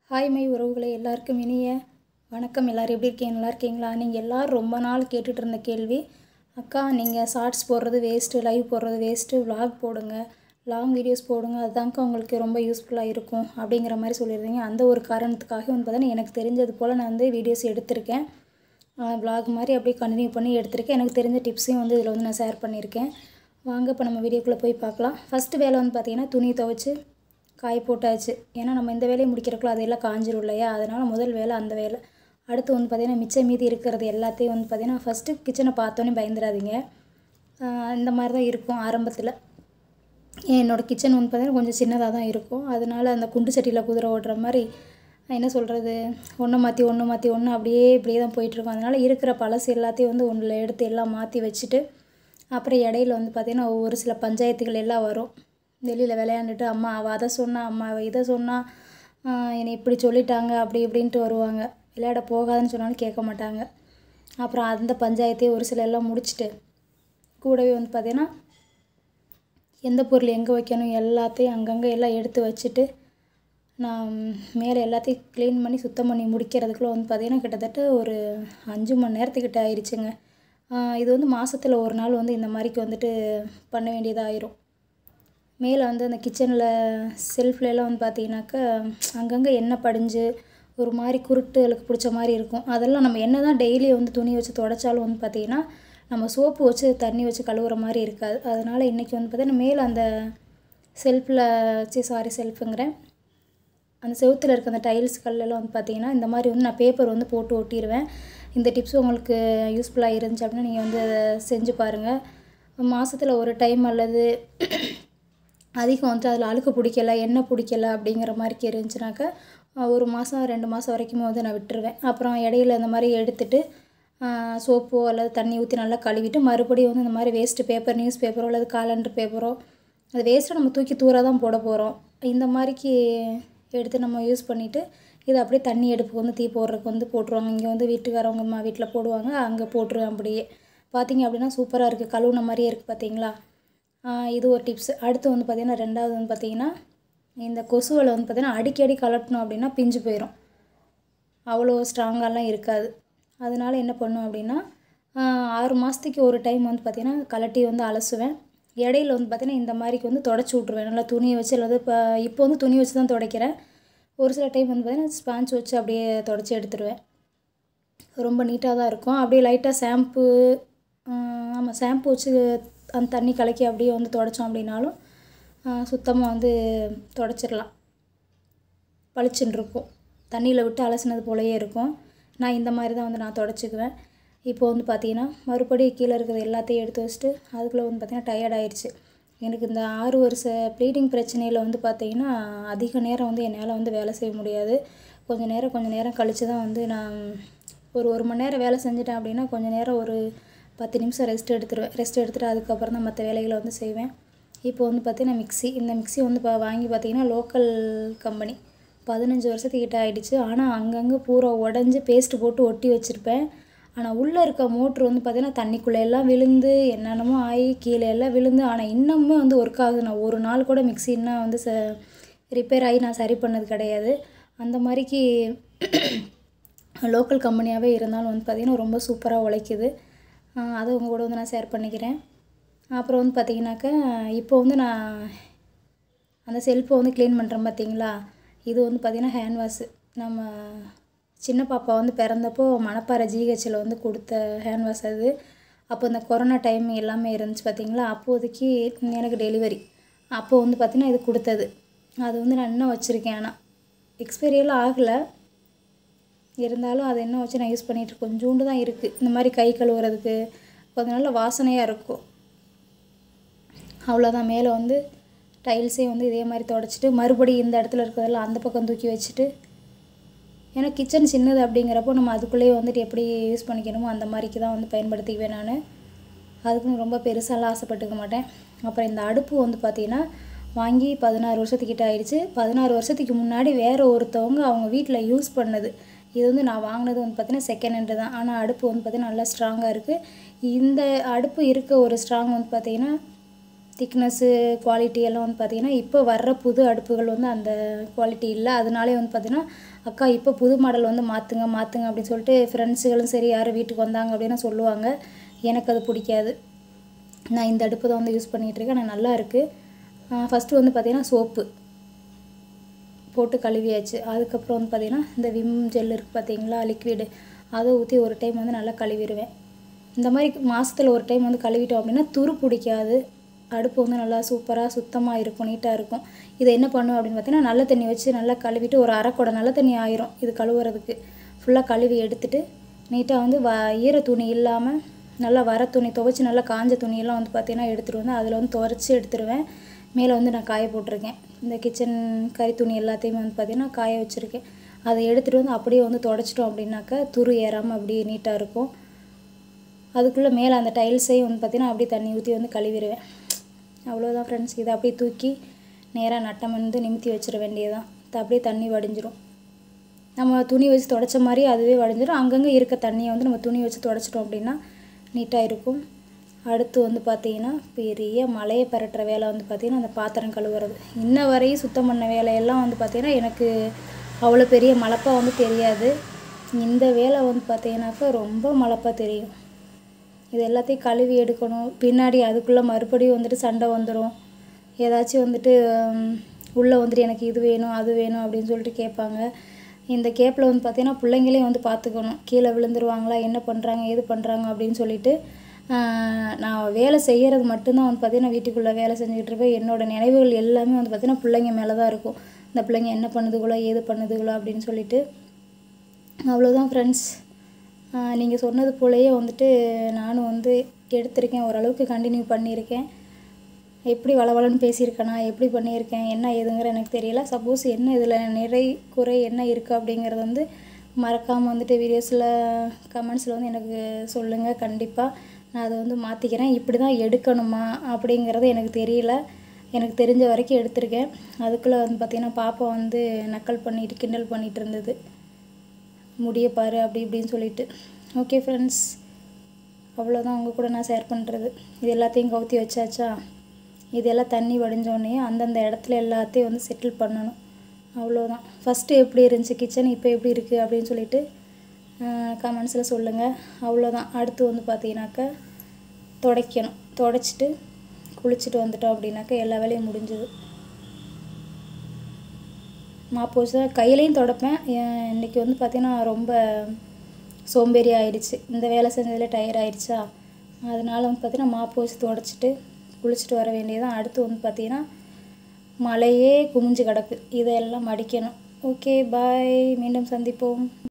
hi my உறவுகளே எல்லாருக்கும் இனிய வணக்கம் எல்லோரும் எப்படி இருக்கீங்க நல்லா இருக்கீங்களா நீங்கள் எல்லோரும் ரொம்ப நாள் கேட்டுட்டு இருந்த கேள்வி அக்கா நீங்கள் ஷார்ட்ஸ் போடுறது வேஸ்ட்டு லைவ் போடுறது வேஸ்ட்டு vlog போடுங்க லாங் வீடியோஸ் போடுங்க அதுதான்க்கா உங்களுக்கு ரொம்ப யூஸ்ஃபுல்லாக இருக்கும் அப்படிங்கிற மாதிரி சொல்லியிருந்தீங்க அந்த ஒரு காரணத்துக்காக வந்து பார்த்தீங்கன்னா எனக்கு தெரிஞ்சது போல் நான் வந்து வீடியோஸ் எடுத்திருக்கேன் vlog மாதிரி அப்படியே கண்டினியூ பண்ணி எடுத்திருக்கேன் எனக்கு தெரிஞ்ச டிப்ஸையும் வந்து இதில் வந்து நான் ஷேர் பண்ணியிருக்கேன் வாங்க இப்போ நம்ம வீடியோக்குள்ளே போய் பார்க்கலாம் ஃபஸ்ட்டு வேலை வந்து பார்த்திங்கன்னா துணி துவைச்சு காய போட்டாச்சு ஏன்னா நம்ம இந்த வேலையை முடிக்கிறக்குள்ள அதெல்லாம் காஞ்சிரும் இல்லையா அதனால் முதல் வேலை அந்த வேலை அடுத்து வந்து பார்த்திங்கன்னா மிச்சம் மீதி இருக்கிறது எல்லாத்தையும் வந்து பார்த்திங்கன்னா ஃபஸ்ட்டு கிச்சனை பார்த்தோன்னே பயந்துடாதீங்க ஆஹ் இந்த மாதிரி தான் இருக்கும் ஆரம்பத்தில் என்னோடய கிச்சன் வந்து பார்த்திங்கன்னா கொஞ்சம் சின்னதாக தான் இருக்கும் அதனால அந்த குண்டு சட்டியில் குதிரை ஓட்டுற மாதிரி என்ன சொல்கிறது ஒன்று மாற்றி ஒன்று மாற்றி ஒன்று அப்படியே இப்படியே தான் போயிட்டுருக்கும் அதனால் இருக்கிற பழசு எல்லாத்தையும் வந்து ஒன்றில் எடுத்து எல்லாம் மாற்றி வச்சுட்டு அப்புறம் இடையில வந்து பார்த்திங்கன்னா ஒரு சில பஞ்சாயத்துகள் எல்லாம் வரும் வெளியில் விளையாண்டுட்டு அம்மா அவள் அதை சொன்னா அம்மா அவள் இதை சொன்னா ஆஹ் என்னை இப்படி சொல்லிட்டாங்க அப்படி இப்படின்ட்டு வருவாங்க விளையாட போகாதுன்னு சொன்னாலும் கேட்க மாட்டாங்க அப்புறம் அந்த பஞ்சாயத்தையும் ஒரு சில எல்லாம் முடிச்சுட்டு கூடவே வந்து பார்த்திங்கன்னா எந்த பொருள் எங்கே வைக்கணும் எல்லாத்தையும் அங்கங்கே எல்லாம் எடுத்து வச்சுட்டு நான் மேலே எல்லாத்தையும் க்ளீன் பண்ணி சுத்தம் பண்ணி முடிக்கிறதுக்குள்ளே வந்து பார்த்திங்கன்னா கிட்டத்தட்ட ஒரு அஞ்சு மணி நேரத்துக்கிட்ட ஆயிடுச்சுங்க ஆஹ் இது வந்து மாதத்தில் ஒரு நாள் வந்து இந்த மாதிரிக்கு வந்துட்டு பண்ண வேண்டியதாயிரும் மேலே வந்து அந்த கிச்சனில் செல்ஃப்லலாம் வந்து பார்த்தீங்கன்னாக்கா அங்கங்கே எண்ணெய் படிஞ்சு ஒரு மாதிரி குருட்டுகளுக்கு பிடிச்ச மாதிரி இருக்கும் அதெல்லாம் நம்ம என்ன தான் டெய்லி வந்து துணி வச்சு தொடச்சாலும் வந்து பார்த்திங்கன்னா நம்ம சோப்பு வச்சு தண்ணி வச்சு கழுவுற மாதிரி இருக்காது அதனால் இன்றைக்கி வந்து பார்த்திங்கன்னா மேலே அந்த செல்ஃபில் சி சாரி செல்ஃபுங்கிறேன் அந்த செவுத்தில் இருக்க அந்த டைல்ஸ் கல்லெல்லாம் வந்து பார்த்தீங்கன்னா இந்த மாதிரி வந்து நான் பேப்பர் வந்து போட்டு ஒட்டிடுவேன் இந்த டிப்ஸ் உங்களுக்கு யூஸ்ஃபுல்லாக இருந்துச்சு அப்படின்னா நீங்கள் வந்து அதை செஞ்சு பாருங்கள் மாதத்தில் ஒரு டைம் அல்லது அதிகம் வந்து அதில் அழுக்கு பிடிக்கல எண்ணெய் பிடிக்கல அப்படிங்கிற மாதிரி இருந்துச்சுனாக்கா அஹ் ஒரு மாதம் ரெண்டு மாதம் வரைக்கும் வந்து நான் விட்டுருவேன் அப்புறம் இடையில இந்த மாதிரி எடுத்துட்டு சோப்போ அல்லது தண்ணி ஊற்றி நல்லா கழுவிட்டு மறுபடியும் வந்து இந்த மாதிரி வேஸ்ட்டு பேப்பர் நியூஸ் பேப்பரோ அல்லது காலண்டர் பேப்பரோ அது வேஸ்ட்டை நம்ம தூக்கி தூர தான் போட போகிறோம் இந்த மாதிரிக்கு எடுத்து நம்ம யூஸ் பண்ணிவிட்டு இதை அப்படியே தண்ணி அடுப்புக்கு வந்து தீ போடுறதுக்கு வந்து போட்டுருவாங்க இங்கே வந்து வீட்டுக்காரவங்க அம்மா வீட்டில் போடுவாங்க அங்கே போட்டுருவேன் அப்படியே பார்த்தீங்க அப்படின்னா சூப்பராக இருக்குது கழுவுன மாதிரியே இருக்குது பார்த்தீங்களா ஆஹ் இது ஒரு டிப்ஸ் அடுத்து வந்து பார்த்திங்கன்னா ரெண்டாவது வந்து பார்த்திங்கன்னா இந்த கொசுவலை வந்து பார்த்திங்கன்னா அடிக்கடி கலட்டணும் அப்படின்னா பிஞ்சு போயிடும் அவ்வளோ ஸ்ட்ராங்காலாம் இருக்காது அதனால என்ன பண்ணும் அப்படின்னா ஆஹ் ஆறு மாதத்துக்கு ஒரு டைம் வந்து பார்த்திங்கன்னா கலட்டி வந்து அலசுவேன் இடையில வந்து பார்த்திங்கன்னா இந்த மாதிரிக்கு வந்து தொடச்சி விட்ருவேன் நல்லா துணியை வச்சு அல்லது இப்போ இப்போ வந்து துணி வச்சு தான் துடைக்கிறேன் ஒரு சில டைம் வந்து பார்த்திங்கன்னா ஸ்பாஞ்ச் வச்சு அப்படியே தொடச்சி எடுத்துருவேன் ரொம்ப நீட்டாக தான் இருக்கும் அப்படியே லைட்டாக ஷாம்பு ஆமாம் ஷாம்பு வச்சு அந்த தண்ணி கலக்கி அப்படியே வந்து தொடச்சோம் அப்படின்னாலும் சுத்தமாக வந்து தொடச்சிடலாம் பளிச்சுன்னு இருக்கும் தண்ணியில் விட்டு அலசினது போலயே இருக்கும் நான் இந்த மாதிரி தான் வந்து நான் தொடச்சிக்குவேன் இப்போ வந்து பார்த்தீங்கன்னா மறுபடியும் கீழே இருக்கிறது எல்லாத்தையும் எடுத்து வச்சுட்டு அதுக்குள்ளே வந்து பார்த்திங்கன்னா டயர்ட் ஆயிடுச்சு எனக்கு இந்த ஆறு வருஷ ப்ளீடிங் பிரச்சனையில் வந்து பார்த்திங்கன்னா அதிக நேரம் வந்து என்னால் வந்து வேலை செய்ய முடியாது கொஞ்சம் நேரம் கொஞ்சம் நேரம் கழித்து தான் வந்து நான் ஒரு ஒரு மணி நேரம் வேலை செஞ்சுட்டேன் அப்படின்னா கொஞ்சம் நேரம் ஒரு பத்து நிமிஷம் ரெஸ்ட் எடுத்துருவேன் ரெஸ்ட் எடுத்துகிட்டு அதுக்கப்புறம் தான் மற்ற வேலைகளை வந்து செய்வேன் இப்போ வந்து பார்த்தீங்கன்னா மிக்ஸி இந்த மிக்ஸி வந்து இப்போ வாங்கி பார்த்தீங்கன்னா லோக்கல் கம்பெனி பதினஞ்சு வருஷத்துக்கிட்ட ஆயிடுச்சு ஆனால் அங்கங்கே பூரா உடஞ்சி பேஸ்ட்டு போட்டு ஒட்டி வச்சுருப்பேன் ஆனால் உள்ளே இருக்க மோட்ரு வந்து பார்த்திங்கன்னா தண்ணிக்குள்ளே எல்லாம் விழுந்து என்னென்னமோ ஆகி கீழே எல்லாம் விழுந்து ஆனால் இன்னமுமே வந்து ஒர்க் ஆகுது நான் ஒரு நாள் கூட மிக்ஸி இன்னும் வந்து ச ரிப்பேர் ஆகி நான் சரி பண்ணது கிடையாது அந்த மாதிரிக்கு லோக்கல் கம்பெனியாகவே இருந்தாலும் வந்து பார்த்திங்கன்னா ரொம்ப சூப்பராக உழைக்குது ஆஹ் அதை உங்கள் கூட வந்து நான் ஷேர் பண்ணிக்கிறேன் அப்புறம் வந்து பார்த்திங்கனாக்கா இப்போ வந்து நான் அந்த செல்ஃபை வந்து க்ளீன் பண்ணுறேன் பார்த்தீங்களா இது வந்து பார்த்திங்கன்னா ஹேண்ட் வாஷு நம்ம சின்ன பாப்பா வந்து பிறந்தப்போ மணப்பாறை ஜிஹெச்சில் வந்து கொடுத்த ஹேண்ட் வாஷ் அது அப்போ இந்த கொரோனா டைம் எல்லாமே இருந்துச்சு பார்த்தீங்களா அப்போதைக்கு எனக்கு டெலிவரி அப்போ வந்து பார்த்திங்கன்னா இது கொடுத்தது அது வந்து நான் இன்னும் வச்சுருக்கேன் ஆனால் எக்ஸ்பைரியெல்லாம் ஆகலை இருந்தாலும் அதை என்ன வச்சு நான் யூஸ் பண்ணிகிட்டு கொஞ்சோண்டு தான் இருக்குது இந்த மாதிரி கை கழுவுறதுக்கு கொஞ்சம் நல்ல வாசனையாக இருக்கும் அவ்வளோதான் மேலே வந்து டைல்ஸே வந்து இதே மாதிரி தொடச்சிட்டு மறுபடியும் இந்த இடத்துல இருக்கிறதெல்லாம் அந்த பக்கம் தூக்கி வச்சுட்டு ஏன்னா கிச்சன் சின்னது அப்படிங்கிறப்போ நம்ம அதுக்குள்ளேயே வந்துட்டு எப்படி யூஸ் பண்ணிக்கணுமோ அந்த மாதிரிக்கு தான் வந்து பயன்படுத்திக்குவேன் நான் அதுக்குன்னு ரொம்ப பெருசாலாம் ஆசைப்பட்டுக்க மாட்டேன் அப்புறம் இந்த அடுப்பு வந்து பார்த்திங்கன்னா வாங்கி பதினாறு வருஷத்துக்கிட்ட ஆயிடுச்சு பதினாறு வருஷத்துக்கு முன்னாடி வேறு ஒருத்தவங்க அவங்க வீட்டில் யூஸ் பண்ணது இது வந்து நான் வாங்கினது வந்து பார்த்திங்கன்னா செகண்ட் ஹேண்டு தான் ஆனால் அடுப்பு வந்து பார்த்திங்கன்னா நல்லா ஸ்ட்ராங்காக இருக்குது இந்த அடுப்பு இருக்க ஒரு ஸ்ட்ராங் வந்து பார்த்திங்கன்னா திக்னஸ்ஸு குவாலிட்டி எல்லாம் வந்து பார்த்திங்கன்னா இப்போ வர்ற புது அடுப்புகள் வந்து அந்த குவாலிட்டி இல்லை அதனாலே வந்து பார்த்திங்கன்னா அக்கா இப்போ புது மாடல் வந்து மாற்றுங்க மாற்றுங்க அப்படின்னு சொல்லிட்டு ஃப்ரெண்ட்ஸுகளும் சரி யாரும் வீட்டுக்கு வந்தாங்க அப்படின்னா சொல்லுவாங்க எனக்கு அது பிடிக்காது நான் இந்த அடுப்பு தான் வந்து யூஸ் பண்ணிகிட்ருக்கேன் ஆனால் நல்லா இருக்குது ஃபஸ்ட்டு வந்து பார்த்திங்கன்னா சோப்பு போட்டு கழுவியாச்சு அதுக்கப்புறம் வந்து பார்த்திங்கன்னா இந்த விம் ஜெல் இருக்குது பார்த்தீங்களா லிக்விடு அதை ஊற்றி ஒரு டைம் வந்து நல்லா கழுவிடுவேன் இந்த மாதிரி மாதத்தில் ஒரு டைம் வந்து கழுவிட்டோம் அப்படின்னா துரு பிடிக்காது அடுப்பு வந்து நல்லா சூப்பராக சுத்தமாக இருக்கும் நீட்டாக இருக்கும் இதை என்ன பண்ணும் அப்படின்னு பார்த்தீங்கன்னா நல்ல தண்ணி வச்சு நல்லா கழுவிட்டு ஒரு அரைக்குடை நல்ல தண்ணி ஆயிரும் இது கழுவுறதுக்கு ஃபுல்லாக கழுவி எடுத்துட்டு நீட்டாக வந்து வ ஈர துணி இல்லாமல் நல்லா வர துணி துவைச்சி நல்லா காஞ்ச துணியெல்லாம் வந்து பார்த்திங்கன்னா எடுத்துகிட்டு வந்து அதில் வந்து துவைச்சி எடுத்துருவேன் மேலே வந்து நான் காய போட்டிருக்கேன் இந்த கிச்சன் கறி துணி எல்லாத்தையுமே வந்து பார்த்திங்கன்னா காய வச்சுருக்கேன் அதை எடுத்துகிட்டு வந்து அப்படியே வந்து தொடச்சிட்டோம் அப்படின்னாக்கா துரு ஏறாமல் அப்படியே நீட்டாக இருக்கும் அதுக்குள்ளே மேலே அந்த டைல்ஸையும் வந்து பார்த்திங்கன்னா அப்படியே தண்ணி ஊற்றி வந்து கழுவிடுவேன் அவ்வளோதான் ஃப்ரெண்ட்ஸ் இதை அப்படியே தூக்கி நேராக நட்டம் வந்து நிமித்தி வச்சிட வேண்டியதுதான் அது அப்படியே தண்ணி வடிஞ்சிரும் நம்ம துணி வச்சு தொடச்ச மாதிரி அதுவே வடிஞ்சிடும் அங்கங்கே இருக்க தண்ணியை வந்து நம்ம துணி வச்சு தொடச்சிட்டோம் அப்படின்னா நீட்டாக இருக்கும் அடுத்து வந்து பார்த்திங்கன்னா பெரிய மலையை பரட்டுற வேலை வந்து பார்த்திங்கன்னா அந்த பாத்திரம் கழுவுறது இன்ன வரையும் சுத்தம் பண்ண வேலையெல்லாம் வந்து பார்த்திங்கன்னா எனக்கு அவ்வளோ பெரிய மலப்பாக வந்து தெரியாது இந்த வேலை வந்து பார்த்திங்கனாக்கா ரொம்ப மலப்பாக தெரியும் இது எல்லாத்தையும் கழுவி எடுக்கணும் பின்னாடி அதுக்குள்ளே மறுபடியும் வந்துட்டு சண்டை வந்துடும் ஏதாச்சும் வந்துட்டு உள்ளே வந்துட்டு எனக்கு இது வேணும் அது வேணும் அப்படின்னு சொல்லிட்டு கேட்பாங்க இந்த கேப்பில் வந்து பார்த்தீங்கன்னா பிள்ளைங்களையும் வந்து பார்த்துக்கணும் கீழே விழுந்துருவாங்களா என்ன பண்ணுறாங்க ஏது பண்ணுறாங்க அப்படின்னு சொல்லிட்டு நான் வேலை செய்கிறது மட்டும்தான் வந்து பார்த்திங்கன்னா வீட்டுக்குள்ளே வேலை செஞ்சுக்கிட்டு இருப்பேன் என்னோடய நினைவுகள் எல்லாமே வந்து பார்த்திங்கன்னா பிள்ளைங்க மேலே தான் இருக்கும் இந்த பிள்ளைங்க என்ன பண்ணுதுகளோ ஏது பண்ணுதுகளோ அப்படின்னு சொல்லிட்டு அவ்வளோதான் ஃப்ரெண்ட்ஸ் நீங்கள் சொன்னது போலயே வந்துட்டு நானும் வந்து எடுத்திருக்கேன் ஓரளவுக்கு கண்டினியூ பண்ணியிருக்கேன் எப்படி வளவளன்னு பேசியிருக்கேனா எப்படி பண்ணியிருக்கேன் என்ன ஏதுங்கிற எனக்கு தெரியல சப்போஸ் என்ன இதில் நிறை குறை என்ன இருக்குது அப்படிங்கிறது வந்து மறக்காமல் வந்துட்டு வீடியோஸில் கமெண்ட்ஸில் வந்து எனக்கு சொல்லுங்கள் கண்டிப்பாக நான் அதை வந்து மாற்றிக்கிறேன் இப்படி தான் எடுக்கணுமா அப்படிங்கிறது எனக்கு தெரியல எனக்கு தெரிஞ்ச வரைக்கும் எடுத்திருக்கேன் அதுக்குள்ளே வந்து பார்த்திங்கன்னா பாப்பா வந்து நக்கல் பண்ணிட்டு கிண்டல் பண்ணிகிட்டு இருந்தது முடிய பாரு அப்படி இப்படின்னு சொல்லிட்டு ஓகே ஃப்ரெண்ட்ஸ் அவ்வளோதான் உங்கள் கூட நான் ஷேர் பண்ணுறது இது எல்லாத்தையும் கவுத்தி வச்சாச்சா இதெல்லாம் தண்ணி வடிஞ்சோடனே அந்தந்த இடத்துல எல்லாத்தையும் வந்து செட்டில் பண்ணணும் அவ்வளோதான் ஃபஸ்ட்டு எப்படி இருந்துச்சு கிச்சன் இப்போ எப்படி இருக்குது அப்படின்னு சொல்லிட்டு கமெண்ட்ஸில் சொல்லுங்கள் அவ்வளோதான் அடுத்து வந்து பார்த்தீங்கன்னாக்கா துடைக்கணும் துடைச்சிட்டு குளிச்சுட்டு வந்துட்டோம் அப்படின்னாக்கா எல்லா வேலையும் முடிஞ்சுது மாப்பு வச்சு தான் கையிலையும் துடைப்பேன் இன்றைக்கி வந்து பார்த்திங்கன்னா ரொம்ப சோம்பேறி ஆயிடுச்சு இந்த வேலை செஞ்சதில் டயர் ஆயிடுச்சா அதனால வந்து பார்த்திங்கன்னா மாப்பு வச்சு துடைச்சிட்டு குளிச்சுட்டு வர வேண்டியதான் அடுத்து வந்து பார்த்திங்கன்னா மழையே குமிஞ்சு கிடக்கு இதையெல்லாம் மடிக்கணும் ஓகே பாய் மீண்டும் சந்திப்போம்